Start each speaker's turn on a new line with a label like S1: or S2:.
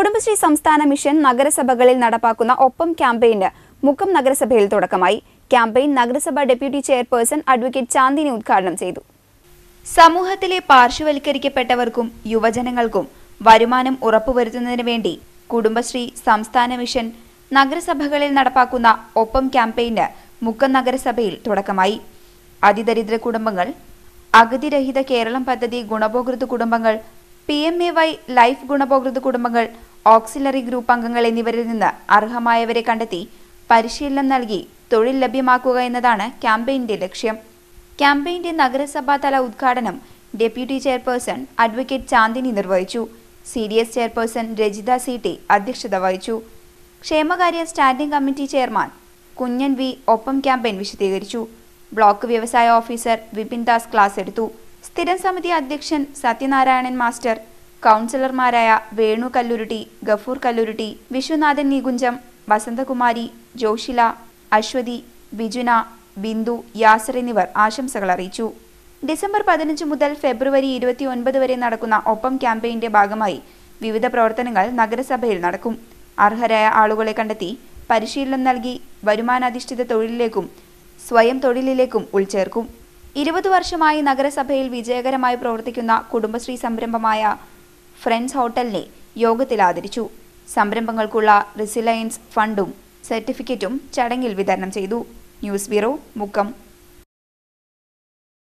S1: കുടുംബശ്രീ സംസ്ഥാന മിഷൻ നഗരസഭകളിൽ നടപ്പാക്കുന്ന ഒപ്പം ക്യാമ്പയിന് മുക്കം നഗരസഭയിൽ തുടക്കമായി ക്യാമ്പയിൻ നഗരസഭ ഡെപ്യൂട്ടി ചെയർപേഴ്സൺ അഡ്വക്കേറ്റ് ചാന്ദിനി ഉദ്ഘാടനം ചെയ്തു സമൂഹത്തിലെ പാർശ്വവൽക്കരിക്കപ്പെട്ടവർക്കും യുവജനങ്ങൾക്കും വരുമാനം ഉറപ്പുവരുത്തുന്നതിന് വേണ്ടി കുടുംബശ്രീ സംസ്ഥാന മിഷൻ നഗരസഭകളിൽ നടപ്പാക്കുന്ന ഒപ്പം ക്യാമ്പയിന് മുക്കം നഗരസഭയിൽ തുടക്കമായി അതിദരിദ്ര കുടുംബങ്ങൾ അഗതിരഹിത കേരളം പദ്ധതി ഗുണഭോക്തൃ കുടുംബങ്ങൾ P M A Y life ഗുണഭോക്തൃ കുടുംബങ്ങൾ ഓക്സിലറി ഗ്രൂപ്പ് അംഗങ്ങൾ എന്നിവരിൽ നിന്ന് അർഹമായവരെ കണ്ടെത്തി പരിശീലനം നൽകി തൊഴിൽ ലഭ്യമാക്കുക എന്നതാണ് ക്യാമ്പയിന്റെ ലക്ഷ്യം ക്യാമ്പയിന്റെ നഗരസഭാതല ഉദ്ഘാടനം ഡെപ്യൂട്ടി ചെയർപേഴ്സൺ അഡ്വക്കേറ്റ് ചാന്ദിനി നിർവഹിച്ചു C D S chairperson Rajitha C T അധ്യക്ഷത വഹിച്ചു ക്ഷേമകാര്യ standing committee chairman Kunjan V ഒപ്പം ക്യാമ്പയിൻ വിശദീകരിച്ചു ബ്ലോക്ക് വ്യവസായ ഓഫീസർ വിപിൻ ദാസ് ക്ലാസ് എടുത്തു സ്ഥിരം സമിതി അധ്യക്ഷൻ സത്യനാരായണൻ മാസ്റ്റർ കൗൺസിലർമാരായ വേണു കല്ലുരുട്ടി ഗഫൂർ കല്ലുരുട്ടി വിശ്വനാഥൻ നികുഞ്ചം വസന്തകുമാരി ജോഷില അശ്വതി ബിജുന ബിന്ദു യാസർ എന്നിവർ ആശംസകൾ അറിയിച്ചു ഡിസംബർ പതിനഞ്ച് മുതൽ ഫെബ്രുവരി ഇരുപത്തി ഒൻപത് വരെ നടക്കുന്ന ഒപ്പം ക്യാമ്പയിന്റെ ഭാഗമായി വിവിധ പ്രവർത്തനങ്ങൾ നഗരസഭയിൽ നടക്കും അർഹരായ ആളുകളെ കണ്ടെത്തി പരിശീലനം നൽകി വരുമാനാധിഷ്ഠിത തൊഴിലിലേക്കും സ്വയം തൊഴിലിലേക്കും ഉൾച്ചേർക്കും ഇരുപത് വർഷമായി നഗരസഭയിൽ വിജയകരമായി പ്രവർത്തിക്കുന്ന കുടുംബശ്രീ സംരംഭമായ ഫ്രണ്ട്സ് ഹോട്ടലിനെ യോഗത്തിൽ ആദരിച്ചു സംരംഭങ്ങൾക്കുള്ള റിസിലയൻസ് ഫണ്ടും സർട്ടിഫിക്കറ്റും ചടങ്ങിൽ വിതരണം ചെയ്തു ന്യൂസ് ബ്യൂറോ മുക്കം